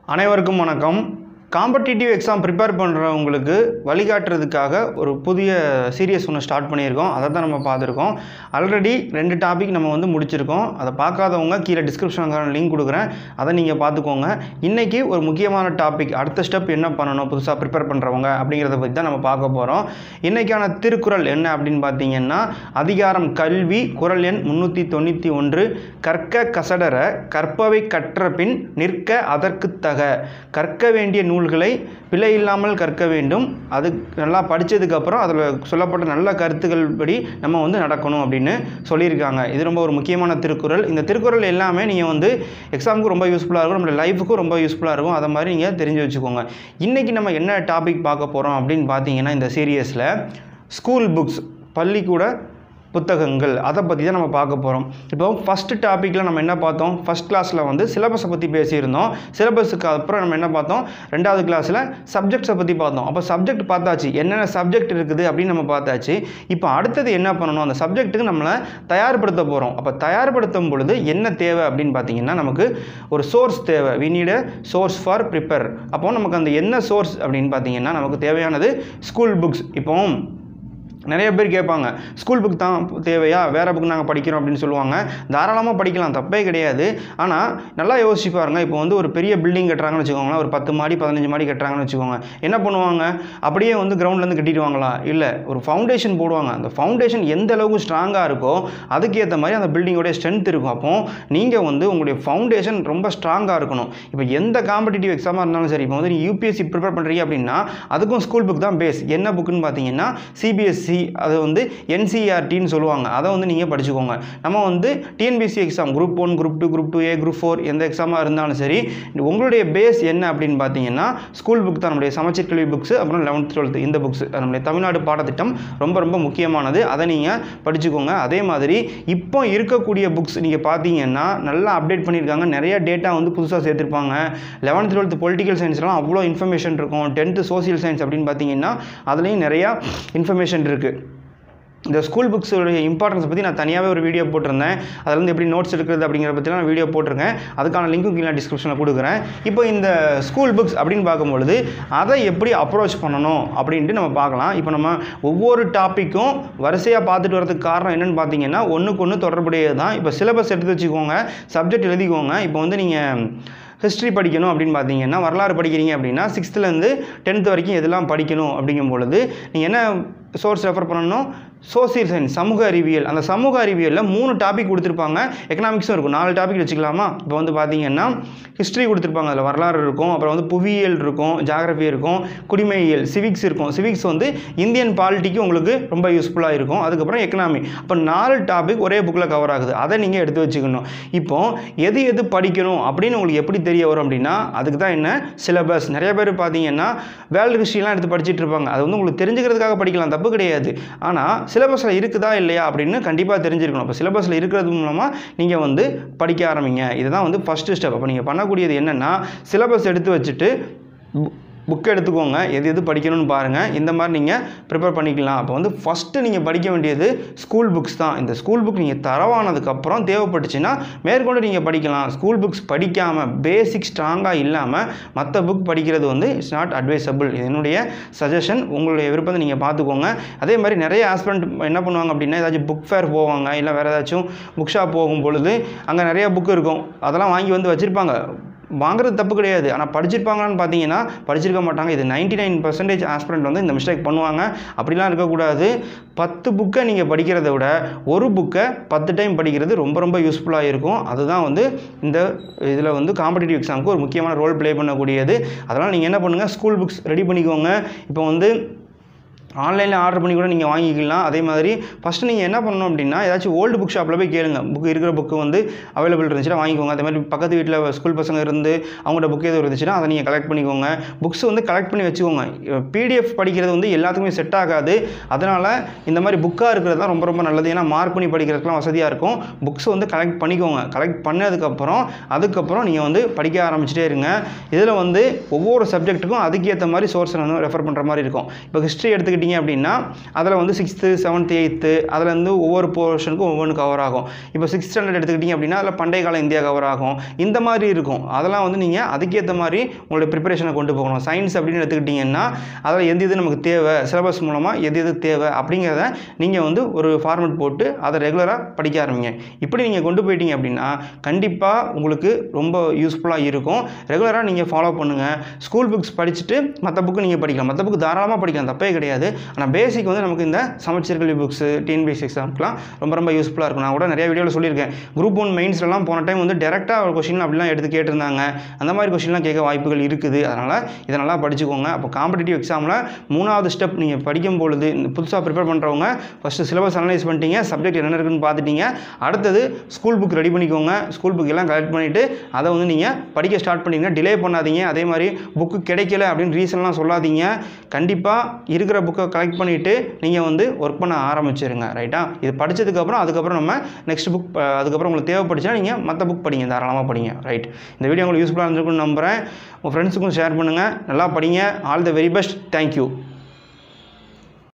அனைவருக்கும் வணக்கம் competitive exam prepare பண்ணுறவங்களுக்கு வழிகாட்டுறதுக்காக ஒரு புதிய சீரியஸ் ஒன்று ஸ்டார்ட் பண்ணியிருக்கோம் அதை தான் நம்ம பார்த்துருக்கோம் ஆல்ரெடி ரெண்டு டாபிக் நம்ம வந்து முடிச்சிருக்கோம் அதை பார்க்காதவங்க கீழே டிஸ்கிரிப்ஷனுக்கான லிங்க் கொடுக்குறேன் அதை நீங்கள் பார்த்துக்கோங்க இன்றைக்கி ஒரு முக்கியமான டாபிக் அடுத்த ஸ்டெப் என்ன பண்ணணும் புதுசாக ப்ரிப்பேர் பண்ணுறவங்க அப்படிங்கிறத பற்றி தான் நம்ம பார்க்க போகிறோம் இன்றைக்கான திருக்குறள் என்ன அப்படின்னு பார்த்தீங்கன்னா அதிகாரம் கல்வி குறள் எண் முந்நூற்றி தொண்ணூற்றி ஒன்று கற்க கசடர கற்பவை கற்ற பின் நிற்க அதற்கு தக கற்க வேண்டிய நூல்களை பிழை இல்லாமல் கற்க வேண்டும் அது நல்லா படித்ததுக்கப்புறம் அதில் சொல்லப்பட்ட நல்ல கருத்துக்கள் படி நம்ம வந்து நடக்கணும் அப்படின்னு சொல்லியிருக்காங்க இது ரொம்ப ஒரு முக்கியமான திருக்குறள் இந்த திருக்குறள் எல்லாமே நீங்கள் வந்து எக்ஸாமுக்கு ரொம்ப யூஸ்ஃபுல்லாக இருக்கும் நம்மளோட லைஃபுக்கும் ரொம்ப யூஸ்ஃபுல்லாக இருக்கும் அதை மாதிரி நீங்கள் தெரிஞ்சு வச்சுக்கோங்க இன்றைக்கி நம்ம என்ன டாபிக் பார்க்க போகிறோம் அப்படின்னு பார்த்தீங்கன்னா இந்த சீரியஸில் ஸ்கூல் புக்ஸ் பள்ளிக்கூட புத்தகங்கள் அதை பற்றி தான் நம்ம பார்க்க போகிறோம் இப்போ ஃபஸ்ட்டு டாப்பிக்கில் நம்ம என்ன பார்த்தோம் ஃபஸ்ட் கிளாஸில் வந்து சிலபஸை பற்றி பேசியிருந்தோம் சிலபஸுக்கு அப்புறம் நம்ம என்ன பார்த்தோம் ரெண்டாவது கிளாஸில் சப்ஜெக்ட்ஸை பற்றி பார்த்தோம் அப்போ சப்ஜெக்ட் பார்த்தாச்சு என்னென்ன சப்ஜெக்ட் இருக்குது அப்படின்னு நம்ம பார்த்தாச்சு இப்போ அடுத்தது என்ன பண்ணணும் அந்த சப்ஜெக்ட்டுக்கு நம்மளை தயார்படுத்த போகிறோம் அப்போ தயார்படுத்தும் பொழுது என்ன தேவை அப்படின்னு பார்த்தீங்கன்னா நமக்கு ஒரு சோர்ஸ் தேவை we need source for prepare அப்போ நமக்கு அந்த என்ன சோர்ஸ் அப்படின்னு பார்த்தீங்கன்னா நமக்கு தேவையானது ஸ்கூல் புக்ஸ் இப்போ நிறைய பேர் கேட்பாங்க ஸ்கூல் புக் தான் தேவையா வேறு புக் நாங்கள் படிக்கிறோம் அப்படின்னு சொல்லுவாங்க தாராளமாக படிக்கலாம் தப்பே கிடையாது ஆனால் நல்லா யோசிச்சு பாருங்க இப்போ வந்து ஒரு பெரிய பில்டிங் கட்டுறாங்கன்னு வச்சுக்கோங்களேன் ஒரு பத்து மாடி பதினஞ்சு மாடி கட்டுறாங்கன்னு வச்சுக்கோங்க என்ன பண்ணுவாங்க அப்படியே வந்து கிரவுண்ட்லேருந்து கட்டிடுவாங்களா இல்லை ஒரு ஃபவுண்டேஷன் போடுவாங்க அந்த ஃபவுண்டேஷன் எந்த அளவுக்கு ஸ்ட்ராங்காக இருக்கோ அதுக்கேற்ற மாதிரி அந்த பில்டிங்கோடைய ஸ்ட்ரென்த் இருக்கும் அப்போ நீங்கள் வந்து உங்களுடைய ஃபவுண்டேஷன் ரொம்ப ஸ்ட்ராங்காக இருக்கணும் இப்போ எந்த காம்படிட்டிவ் எக்ஸாமாக இருந்தாலும் சரி இப்போ வந்து நீங்கள் யூபிஎஸ்சி ப்ரிப்பேர் பண்ணுறீங்க அப்படின்னா அதுக்கும் ஸ்கூல் புக் தான் பேஸ் என்ன புக்குன்னு பார்த்தீங்கன்னா சிபிஎஸ்சி அது வந்து என்சிஆர்டின்னு சொல்லுவாங்க அதை வந்து நீங்கள் படிச்சுக்கோங்க நம்ம வந்து TNPSC exam group one group two group two A group four எந்த எக்ஸாமாக இருந்தாலும் சரி உங்களுடைய பேஸ் என்ன அப்படின்னு பார்த்தீங்கன்னா ஸ்கூல் புக் தான் நம்முடைய சமச்சீர் கல்வி புக்ஸ் அப்புறம் லெவன்த் டுவெல்த் இந்த புக்ஸ் நம்முடைய தமிழ்நாடு பாடத்திட்டம் ரொம்ப ரொம்ப முக்கியமானது அதை நீங்கள் படிச்சுக்கோங்க அதே மாதிரி இப்போ இருக்கக்கூடிய புக்ஸ் நீங்கள் பார்த்தீங்கன்னா நல்லா அப்டேட் பண்ணியிருக்காங்க நிறைய டேட்டா வந்து புதுசாக சேர்த்துருப்பாங்க லெவன்த் டுவெல்த் பொலிட்டிக்கல் சயின்ஸ்லாம் அவ்வளோ இன்ஃபர்மேஷன் இருக்கும் டென்த்து சோசியல் சயின்ஸ் அப்படின்னு பார்த்தீங்கன்னா அதுலேயும் நிறையா இன்ஃபர்மேஷன் இருக்குது இந்த ஸ்கூல் புக்ஸோடைய இம்பார்ட்டன்ஸ் பற்றி நான் தனியாகவே ஒரு வீடியோ போட்டிருந்தேன் அதில் வந்து எப்படி நோட்ஸ் எடுக்கிறது அப்படிங்கிற பற்றிலாம் நான் வீடியோ போட்டிருக்கேன் அதுக்கான லிங்க்கும் கீழே டிஸ்கிரிப்ஷனில் கொடுக்குறேன் இப்போ இந்த ஸ்கூல் புக்ஸ் அப்படின்னு பார்க்கும்பொழுது அதை எப்படி அப்ரோச் பண்ணணும் அப்படின்ட்டு நம்ம பார்க்கலாம் இப்போ நம்ம ஒவ்வொரு டாப்பிக்கும் வரிசையாக பார்த்துட்டு வரதுக்கு காரணம் என்னென்னு பார்த்தீங்கன்னா ஒன்றுக்கு ஒன்று தொடர்புடையது தான் இப்போ சிலபஸ் எடுத்து வச்சுக்கோங்க சப்ஜெக்ட் எழுதிக்கோங்க இப்போ வந்து நீங்கள் ஹிஸ்ட்ரி படிக்கணும் அப்படின்னு பார்த்தீங்கன்னா வரலாறு படிக்கிறீங்க அப்படின்னா சிக்ஸ்த்துலேருந்து டென்த் வரைக்கும் எதெல்லாம் படிக்கணும் அப்படிங்கும் பொழுது நீங்கள் என்ன சோர்ஸ் ரெஃபர் பண்ணணும் சோசியல் சயின்ஸ் சமூக அறிவியல் அந்த சமூக அறிவியலில் மூணு டாபிக் கொடுத்துருப்பாங்க எக்கனாமிக்ஸும் இருக்கும் நாலு டாபிக் வச்சுக்கலாமா இப்போ வந்து பார்த்தீங்கன்னா ஹிஸ்ட்ரி கொடுத்துருப்பாங்க அதில் வரலாறு இருக்கும் அப்புறம் வந்து புவியியல் இருக்கும் ஜாகிரபி இருக்கும் குடிமையியல் சிவிக்ஸ் இருக்கும் சிவிக்ஸ் வந்து இந்தியன் பாலிட்டிக்கு உங்களுக்கு ரொம்ப யூஸ்ஃபுல்லாக இருக்கும் அதுக்கப்புறம் எக்கனாமி அப்போ நாலு டாபிக் ஒரே புக்கில் கவர் ஆகுது அதை நீங்கள் எடுத்து வச்சுக்கணும் இப்போ எது எது படிக்கணும் அப்படின்னு உங்களுக்கு எப்படி தெரிய வரும் அப்படின்னா அதுக்கு தான் என்ன சிலபஸ் நிறைய பேர் பார்த்தீங்கன்னா வேர்ல்டு ஹிஸ்ட்ரிலாம் எடுத்து படிச்சுட்டு இருப்பாங்க அது வந்து உங்களுக்கு தெரிஞ்சுக்கிறதுக்காக படிக்கலாம் தப்பு கிடையாது ஆனால் சிலபஸில் இருக்குதா இல்லையா அப்படின்னு கண்டிப்பாக தெரிஞ்சிருக்கணும் அப்போ சிலபஸில் இருக்கிறது மூலமாக நீங்கள் வந்து படிக்க ஆரம்பிங்க இதுதான் வந்து ஃபஸ்ட்டு ஸ்டெப் அப்போ நீங்கள் பண்ணக்கூடியது என்னென்னா சிலபஸ் எடுத்து வச்சுட்டு புக் எடுத்துக்கோங்க எது எது படிக்கணும்னு பாருங்கள் இந்த மாதிரி நீங்கள் ப்ரிப்பேர் பண்ணிக்கலாம் அப்போ வந்து ஃபஸ்ட்டு நீங்கள் படிக்க வேண்டியது ஸ்கூல் புக்ஸ் தான் இந்த ஸ்கூல் புக் நீங்கள் தரவானதுக்கப்புறம் தேவைப்பட்டுச்சுன்னா மேற்கொண்டு நீங்கள் படிக்கலாம் ஸ்கூல் புக்ஸ் படிக்காமல் பேசிக் ஸ்ட்ராங்காக இல்லாமல் மற்ற புக் படிக்கிறது வந்து இட்ஸ் நாட் அட்வைசபிள் என்னுடைய சஜஷன் உங்களுடைய விருப்பத்தை நீங்கள் பார்த்துக்கோங்க அதே மாதிரி நிறைய ஆஸ்பிரண்ட் என்ன பண்ணுவாங்க அப்படின்னா ஏதாச்சும் புக் ஃபேர் போவாங்க இல்லை வேறு ஏதாச்சும் புக் ஷாப் போகும் பொழுது அங்கே நிறைய புக் இருக்கும் அதெல்லாம் வாங்கி வந்து வச்சுருப்பாங்க வாங்குறது தப்பு கிடையாது ஆனால் படிச்சிருப்பாங்களான்னு பார்த்தீங்கன்னா படிச்சிருக்க மாட்டாங்க இது நைன்டி நைன் பர்சன்டேஜ் ஆஸ்பிரண்ட் வந்து இந்த மிஸ்டேக் பண்ணுவாங்க அப்படிலாம் இருக்கக்கூடாது பத்து புக்கை நீங்கள் படிக்கிறத விட ஒரு புக்கை பத்து டைம் படிக்கிறது ரொம்ப ரொம்ப யூஸ்ஃபுல்லாக இருக்கும் அதுதான் வந்து இந்த இதில் வந்து காம்படிட்டிவ் எக்ஸாமுக்கு ஒரு முக்கியமான ரோல் ப்ளே பண்ணக்கூடியது அதனால் நீங்கள் என்ன பண்ணுங்கள் ஸ்கூல் புக்ஸ் ரெடி பண்ணிக்கோங்க இப்போ வந்து ஆன்லைனில் ஆர்டர் பண்ணி கூட நீங்கள் வாங்கிக்கலாம் அதே மாதிரி ஃபஸ்ட்டு நீங்கள் என்ன பண்ணணும் அப்படின்னா ஏதாச்சும் ஓல்டு புக் ஷாப்பில் போய் கேளுங்க புக் இருக்கிற புக்கு வந்து அவைலபிள் இருந்துச்சுன்னா வாங்கிக்கோங்க அதே மாதிரி பக்கத்து வீட்டில் ஸ்கூல் பசங்க இருந்து அவங்களோட புக் எதுவும் இருந்துச்சுன்னா அதை நீங்கள் கலெக்ட் பண்ணிக்கோங்க புக்ஸ் வந்து கலெக்ட் பண்ணி வச்சுக்கோங்க பிடிஎஃப் படிக்கிறது வந்து எல்லாத்துக்குமே செட் ஆகாது அதனால் இந்த மாதிரி புக்காக இருக்கிறது தான் ரொம்ப ரொம்ப நல்லது ஏன்னா மார்க் பண்ணி படிக்கிறதுக்குலாம் வசதியாக இருக்கும் புக்ஸ் வந்து கலெக்ட் பண்ணிக்கோங்க கலெக்ட் பண்ணதுக்கப்புறம் அதுக்கப்புறம் நீங்கள் வந்து படிக்க ஆரம்பிச்சிட்டே இருங்க இதில் வந்து ஒவ்வொரு சப்ஜெக்ட்டுக்கும் அதுக்கேற்ற மாதிரி சோர்ஸை வந்து ரெஃபர் பண்ணுற மாதிரி இருக்கும் இப்போ ஹிஸ்ட்ரி எடுத்துக்கிட்டிங்க எடுத்துக்கிட்டிங்க அப்படின்னா அதில் வந்து சிக்ஸ்த்து செவன்த் எயித்து அதில் வந்து ஒவ்வொரு போர்ஷனுக்கும் ஒவ்வொன்று கவர் ஆகும் இப்போ சிக்ஸ்த் ஸ்டாண்டர்ட் எடுத்துக்கிட்டிங்க அப்படின்னா அதில் பண்டைய கால இந்தியா கவர் ஆகும் இந்த மாதிரி இருக்கும் அதெல்லாம் வந்து நீங்கள் அதுக்கேற்ற மாதிரி உங்களுடைய ப்ரிப்பரேஷனை கொண்டு போகணும் சயின்ஸ் அப்படின்னு எடுத்துக்கிட்டிங்கன்னா அதில் எது எது நமக்கு தேவை சிலபஸ் மூலமாக எது எது தேவை அப்படிங்கிறத நீங்கள் வந்து ஒரு ஃபார்மெட் போட்டு அதை ரெகுலராக படிக்க ஆரம்பிங்க இப்படி நீங்கள் கொண்டு போயிட்டீங்க அப்படின்னா கண்டிப்பாக உங்களுக்கு ரொம்ப யூஸ்ஃபுல்லாக இருக்கும் ரெகுலராக நீங்கள் ஃபாலோ பண்ணுங்கள் ஸ்கூல் புக்ஸ் படிச்சுட்டு மற்ற புக்கு நீங்கள் படிக்கலாம் மற்ற புக்கு தாராளமாக படிக்கலாம் தப்பே கிடையாது ஆனால் பேசிக் வந்து நமக்கு இந்த சமச்சீர் கல்வி புக்ஸு டிஎன்பிஎஸ் எக்ஸாம்க்குலாம் ரொம்ப ரொம்ப யூஸ்ஃபுல்லாக இருக்கும் நான் கூட நிறைய வீடியோவில் சொல்லியிருக்கேன் குரூப் ஒன் மெயின்ஸ்லாம் போன டைம் வந்து டேரெக்டாக ஒரு கொஷின் அப்படிலாம் எடுத்து கேட்டிருந்தாங்க அந்த மாதிரி கொஷின்லாம் கேட்க வாய்ப்புகள் இருக்குது அதனால் இதை நல்லா படிச்சுக்கோங்க அப்போ காம்படிட்டிவ் எக்ஸாமில் மூணாவது ஸ்டெப் நீங்கள் படிக்கும் பொழுது இந்த புதுசாக ப்ரிப்பேர் பண்ணுறவங்க ஃபஸ்ட்டு சிலபஸ் அனலைஸ் பண்ணிட்டீங்க சப்ஜெக்ட் என்ன இருக்குன்னு பார்த்துட்டீங்க அடுத்தது ஸ்கூல் புக் ரெடி பண்ணிக்கோங்க ஸ்கூல் புக் எல்லாம் கலெக்ட் பண்ணிவிட்டு அதை வந்து நீங்கள் படிக்க ஸ்டார்ட் பண்ணிங்க டிலே பண்ணாதீங்க அதே மாதிரி புக்கு கிடைக்கல அப்படின்னு ரீசன்லாம் சொல்லாதீங்க கண்டிப்பாக இருக்கிற புக்கை கலெக்ட் பண்ணிவிட்டு நீங்கள் வந்து ஒர்க் பண்ண ஆரம்பிச்சிருங்க ரைட்டா இது படித்ததுக்கப்புறம் அதுக்கப்புறம் நம்ம நெக்ஸ்ட் புக் அதுக்கப்புறம் உங்களுக்கு தேவைப்பட்டுச்சுன்னா நீங்கள் மற்ற புக் படிங்க தாராளமாக படிங்க ரைட் இந்த வீடியோ உங்களுக்கு யூஸ்ஃபுல்லாக இருந்திருக்குன்னு நம்புகிறேன் உங்கள் ஃப்ரெண்ட்ஸுக்கும் ஷேர் பண்ணுங்கள் நல்லா படிங்க all the very best thank you